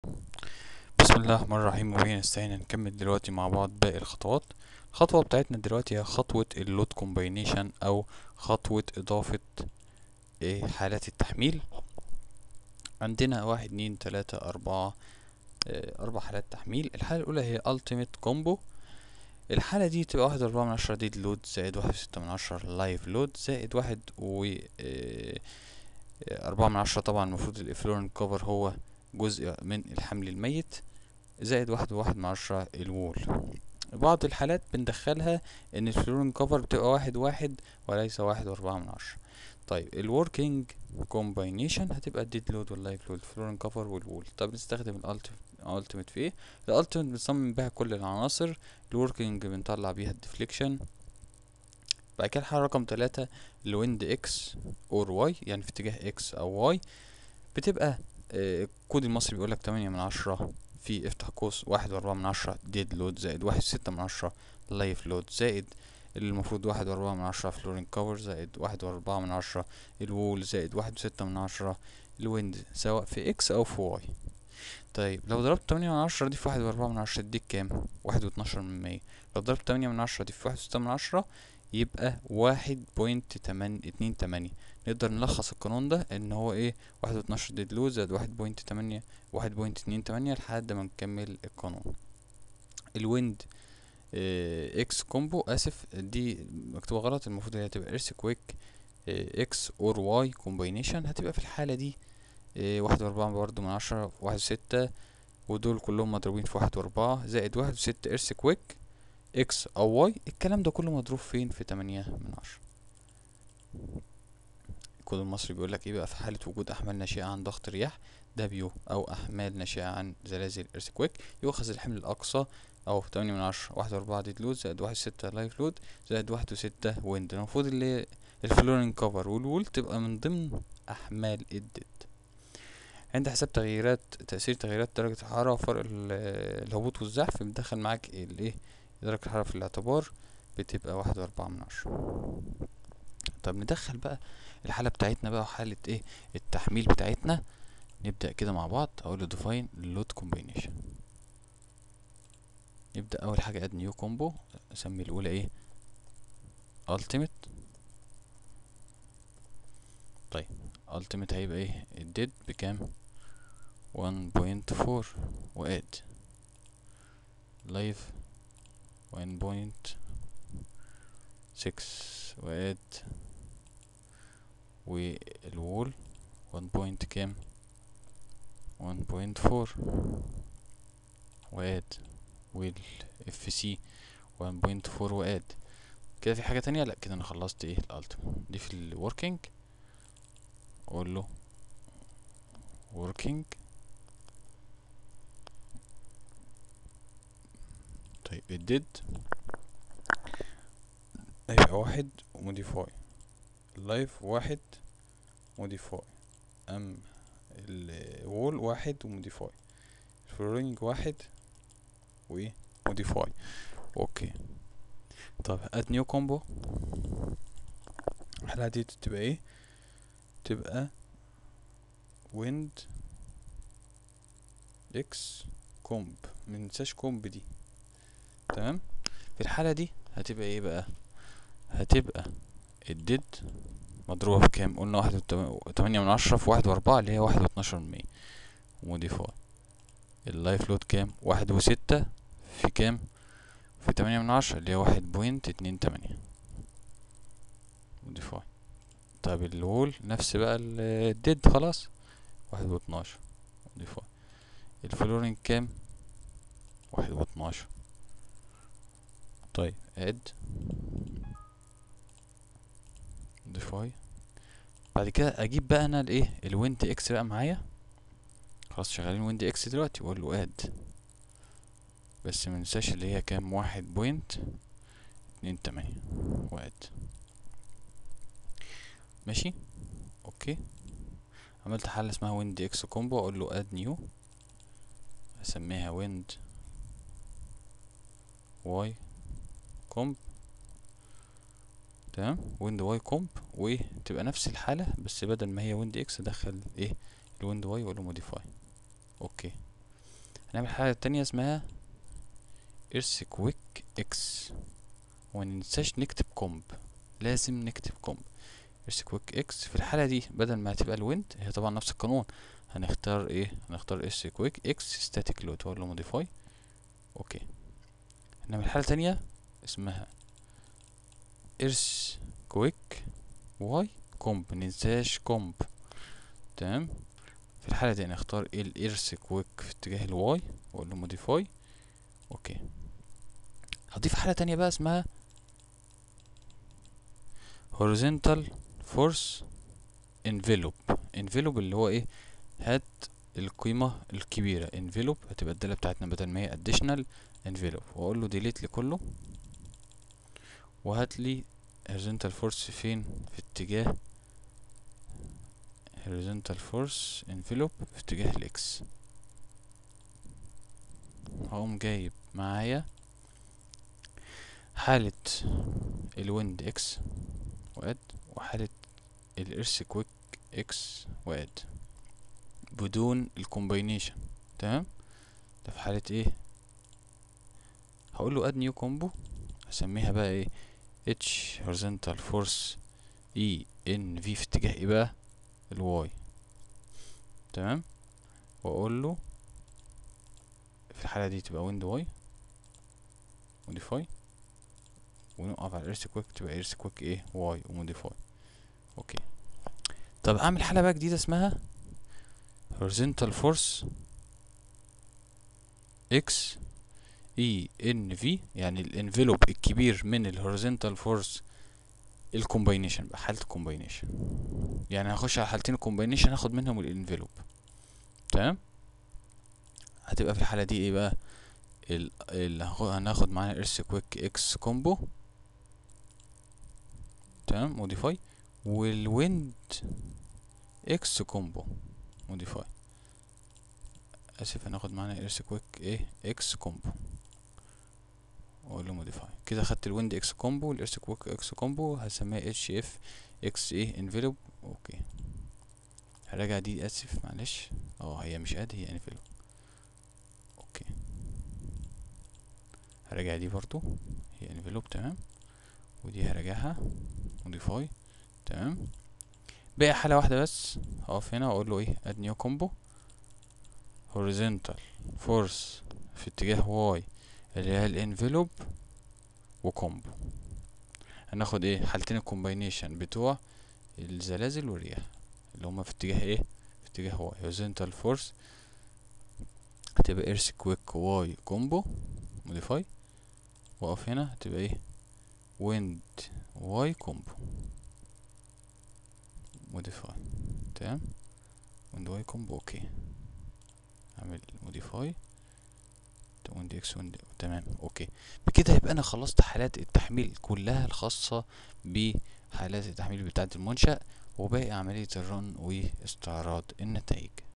بسم الله الرحمن الرحيم وبه نستعين هنكمل دلوقتي مع بعض باقي الخطوات الخطوة بتاعتنا دلوقتي هي خطوة اللود كومباينيشن او خطوة اضافة إيه حالات التحميل عندنا واحد اتنين تلاتة اربعة إيه اربع حالات تحميل الحالة الاولى هي ultimate combo الحالة دي تبقى واحد واربعة من عشرة ديد لود زائد واحد وستة من عشرة لايف لود زائد واحد و إيه أربعة من عشرة طبعا المفروض الإفلورن كفر هو جزء من الحمل الميت زائد واحد وواحد من عشرة الوول بعض الحالات بندخلها ان الفلورين كفر بتبقى واحد واحد وليس واحد واربعة من عشرة طيب الوركينج كومباينيشن هتبقى الديد لود واللايف لود الفلورين كفر والوول طب نستخدم الالتيميت في ايه الالتيميت بنصمم بيها كل العناصر الوركينج بنطلع بيها الديفليكشن بعد كده الحالة رقم تلاتة الويند اكس اور واي يعني في اتجاه اكس او واي بتبقى آه، الكود المصري بيقولك تمانية من عشرة في افتح قوس واحد واربعة من عشرة ديد لود زائد واحد ستة من عشرة لايف لود زائد المفروض واحد واربعة من عشرة فلورين كفر زائد واحد واربعة من عشرة الوول زائد واحد وستة من عشرة الويند سواء في اكس او في واي طيب لو ضربت تمانية من عشرة دي في واحد واربعة من عشرة تديك كام واحد واتناشر من مية لو ضربت تمانية من عشرة دي في واحد وستة من عشرة يبقى واحد بوينت تمن اتنين تمانية نقدر نلخص القانون ده ان هو ايه واحد واتناشر ديد لود زائد واحد بوينت تمانية واحد بوينت اتنين تمانية لحد ما نكمل القانون الويند اه اكس كومبو اسف دي مكتوبة غلط المفروض هي هتبقى ارس كويك اه اكس اور واي كومباينيشن هتبقى في الحالة دي اه واحد واربعة برضو من عشرة واحد وستة ودول كلهم مضروبين في واحد واربعة زائد واحد وستة ارس كويك اكس او واي الكلام ده كله مضروب فين في تمانية من عشرة الكود المصري بيقول لك ايه بقى في حالة وجود احمال ناشئة عن ضغط رياح دبليو او احمال ناشئة عن زلازل ارثكويك يؤخذ الحمل الاقصى او تمانية من عشرة واحد واربعة ديد لود زائد واحد ستة لايف لود زائد واحد وستة ويند المفروض اللي الفلورين كفر والوول تبقى من ضمن احمال الديد عند حساب تغييرات تأثير تغييرات درجة الحرارة وفرق ال- الهبوط والزحف بندخل معاك الايه درجة الحرارة في الاعتبار بتبقى واحد واربعة من عشرة طب ندخل بقى الحالة بتاعتنا بقى وحالة ايه التحميل بتاعتنا نبدأ كده مع بعض اقول له define load combination نبدأ اول حاجة add new combo اسمي الاولى ايه ultimate طيب ultimate هيبقى ايه الديد بكام 1.4 واد live 1.6 واد والوول 1 بوينت كام 1.4 واد والاف سي 1.4 واد كده في حاجة تانية لا كده انا خلصت ايه الالتيميت دي في الوركينج اقول له working طيب الديد هيبقى واحد وموديفاي اللايف واحد موديفاي ام الوول واحد وموديفاي الفلورينج واحد وايه موديفاي اوكي طب اد نيو كومبو الحلقة دي تبقى ايه تبقى ويند اكس كومب مننساش كومب دي تمام في الحالة دي هتبقى ايه بقى هتبقى الديد مضروبة في كام قلنا واحد وتمانية من عشرة في واحد واربعة اللي هي واحد واتناشر من مية موديفاي اللايف لود كام واحد وستة في كام في تمانية من عشرة اللي هي واحد بوينت اتنين تمانية موديفاي طب الوول نفس بقى الديد خلاص واحد واتناشر موديفاي الفلورين كام واحد واتناشر طيب اد ديفاي بعد كده اجيب بقى انا الايه الويند اكس بقى معايا خلاص شغالين ويند اكس دلوقتي واقول له اد بس مننساش اللي هي كام واحد بوينت اتنين تمانية واد ماشي اوكي عملت حل اسمها ويند اكس كومبو اقول له اد نيو اسميها ويند واي كومب تمام ويند واي كومب وتبقى نفس الحالة بس بدل ما هي ويند اكس ادخل ايه الويند واي واقول له موديفاي اوكي هنعمل حاجة تانية اسمها ايرثكويك اكس ومننساش نكتب كومب لازم نكتب كومب ايرثكويك اكس في الحالة دي بدل ما هتبقى الويند هي طبعا نفس القانون هنختار ايه هنختار ايرثكويك اكس ستاتيك لود واقول له موديفاي اوكي هنعمل حالة تانية اسمها ايرثكويك واي كومب مننساش كومب تمام في الحالة دي هنختار الايرثكويك في اتجاه الواي واقول له موديفاي اوكي هضيف حالة تانية بقى اسمها horizontal force envelope envelope اللي هو ايه هات القيمة الكبيرة envelope هتبقى الدالة بتاعتنا بدل ما هي additional envelope واقول له delete لكله وهات لي horizontal force فين في اتجاه horizontal force envelope في اتجاه الاكس هقوم جايب معايا حالة الويند اكس واد وحالة الارثكويك اكس واد بدون الكومباينيشن تمام ده في حالة ايه هقول له اد نيو كومبو هسميها بقى ايه اتش horizontal force اي ان في في اتجاه ايه بقى الواي تمام واقول له في الحالة دي تبقى ويند واي موديفاي ونقف على ايرثكويك تبقى ايرثكويك ايه واي وموديفاي اوكي طب اعمل حالة بقى جديدة اسمها horizontal force x e n v يعني الانفلوب الكبير من الهوريزونتال فورس الكومباينيشن بقى حالة الكومباينيشن يعني هخش على حالتين الكومباينيشن هاخد منهم الانفلوب تمام هتبقى في الحالة دي ايه بقى ال ال هناخد معانا ايرثكويك اكس كومبو تمام موديفاي والويند اكس كومبو موديفاي اسف هناخد معانا ايرثكويك ايه اكس كومبو واقول له موديفاي كده خدت الويند اكس كومبو والايرثكويك اكس كومبو هسميها اتش اف اكس ايه انفلوب اوكي هراجع دي اسف معلش اه هي مش اد هي انفلوب اوكي هراجع دي برضو هي انفلوب تمام ودي هراجعها موديفاي تمام باقي حالة واحدة بس هقف هنا واقول له ايه اد نيو كومبو horizontal force في اتجاه واي اللي هي الانفلوب وكومبو هناخد ايه حالتين الكومباينيشن بتوع الزلازل والرياح اللي هما في اتجاه ايه في اتجاه واي horizontal force هتبقى earthquake واي كومبو موديفاي واقف هنا هتبقى ايه wind واي كومبو موديفاي تمام wind واي كومبو اوكي اعمل موديفاي ويند اكس ويند تمام اوكي بكده يبقى انا خلصت حالات التحميل كلها الخاصة بحالات التحميل بتاعة المنشأ وباقي عملية الرن واستعراض النتائج